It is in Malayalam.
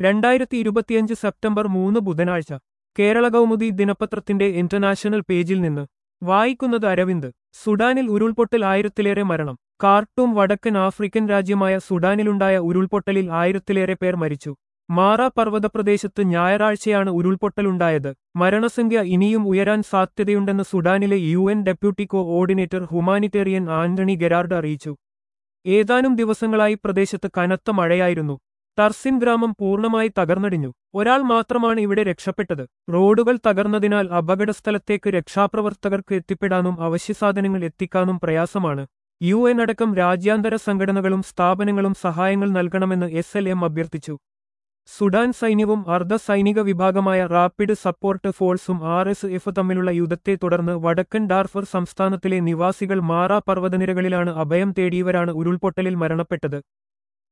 രണ്ടായിരത്തി ഇരുപത്തിയഞ്ച് സെപ്റ്റംബർ മൂന്ന് ബുധനാഴ്ച കേരള കൗമുദി ദിനപത്രത്തിന്റെ ഇന്റർനാഷണൽ പേജിൽ നിന്ന് വായിക്കുന്നത് അരവിന്ദ് സുഡാനിൽ ഉരുൾപൊട്ടൽ ആയിരത്തിലേറെ മരണം കാർട്ടൂം വടക്കൻ ആഫ്രിക്കൻ രാജ്യമായ സുഡാനിലുണ്ടായ ഉരുൾപൊട്ടലിൽ ആയിരത്തിലേറെ പേർ മരിച്ചു മാറ പർവ്വതപ്രദേശത്ത് ഞായറാഴ്ചയാണ് ഉരുൾപൊട്ടലുണ്ടായത് മരണസംഖ്യ ഇനിയും ഉയരാൻ സാധ്യതയുണ്ടെന്ന് സുഡാനിലെ U N deputy coordinator humanitarian Anthony Gerard അറിയിച്ചു ഏതാനും ദിവസങ്ങളായി പ്രദേശത്ത് കനത്ത മഴയായിരുന്നു ടർസിൻ ഗ്രാമം പൂർണ്ണമായി തകർന്നടിഞ്ഞു ഒരാൾ മാത്രമാണ് ഇവിടെ രക്ഷപ്പെട്ടത് റോഡുകൾ തകർന്നതിനാൽ അപകടസ്ഥലത്തേക്ക് രക്ഷാപ്രവർത്തകർക്ക് എത്തിപ്പെടാനും അവശ്യസാധനങ്ങൾ എത്തിക്കാനും പ്രയാസമാണ് യു എൻ അടക്കം രാജ്യാന്തര സംഘടനകളും സ്ഥാപനങ്ങളും സഹായങ്ങൾ നൽകണമെന്ന് എസ് എൽ എം അഭ്യർത്ഥിച്ചു സുഡാൻ സൈന്യവും അർദ്ധ സൈനിക വിഭാഗമായ റാപ്പിഡ് സപ്പോർട്ട് ഫോഴ്സും ആർ എസ് എഫ് തമ്മിലുള്ള യുദ്ധത്തെ തുടർന്ന് വടക്കൻ ഡാർഫർ സംസ്ഥാനത്തിലെ നിവാസികൾ മാറ പർവ്വതനിരകളിലാണ് അഭയം തേടിയവരാണ് ഉരുൾപൊട്ടലിൽ മരണപ്പെട്ടത്